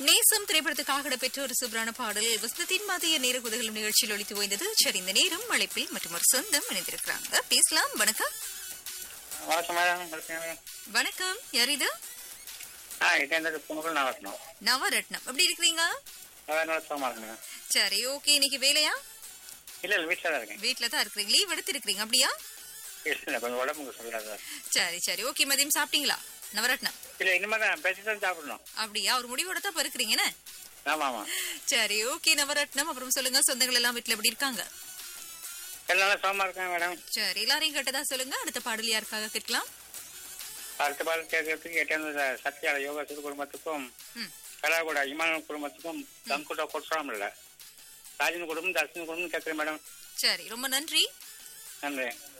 நேசம் திரைப்படத்துக்காக இடம்பெற்ற ஒரு சூப்பரான பாடல் வசந்தத்தின் மதிய நேர குதகலும் நிகழ்ச்சியில் ஒழித்து ஓய்ந்தது சரி இந்த நேரம் அழைப்பில் மற்றும் ஒரு சொந்தம் இணைந்திருக்கிறாங்க பேசலாம் வணக்கம் வணக்கம் மேடம் வணக்கம் வணக்கம் யார் இது ஆ இது என்னது பொங்கல் நான் வரணும் நவரத்னம் எப்படி இருக்கிறீங்க அதான் நல்லா சுகமா இருக்குங்க சரி ஓகே இன்னைக்கு வேலையா இல்ல இல்ல வீட்டில் தான் இருக்கேன் வீட்ல தான் இருக்கிறீங்க லீவ் எடுத்து இருக்கிறீங்க அப்படியா இல்லை கொஞ்சம் உடம்புக்கு சொல்லாத சரி சரி ஓகே மதியம் சாப்பிட்டீங்களா நவரத்னம் இல்ல இனிமேல் தான் பேசி தான் சாப்பிடணும் அப்படியா ஒரு முடிவோட தான் இப்ப இருக்கிறீங்கன்னு ஆமா ஆமா சரி ஓகே நவரத்னம் அப்புறம் சொல்லுங்க சொந்தங்கள் எல்லாம் வீட்ல எப்படி இருக்காங்க எல்லாம் நல்லா சுகமா இருக்காங்க மேடம் சரி எல்லாரையும் கேட்டதா சொல்லுங்க அடுத்த பாடல் யாருக்காக கேட்கலாம் அடுத்த பால் கேட்கறதுக்கு எட்டாவது சத்யா யோகா சிறு குடும்பத்துக்கும் ம் கலாகுடா இமானுவல் குடும்பத்துக்கும் தங்குட்டா கொட்டுறாமல் இல்ல ராஜன் குடும்பம் தர்ஷன் குடும்பம் கேட்குறேன் மேடம் சரி ரொம்ப நன்றி நன்றி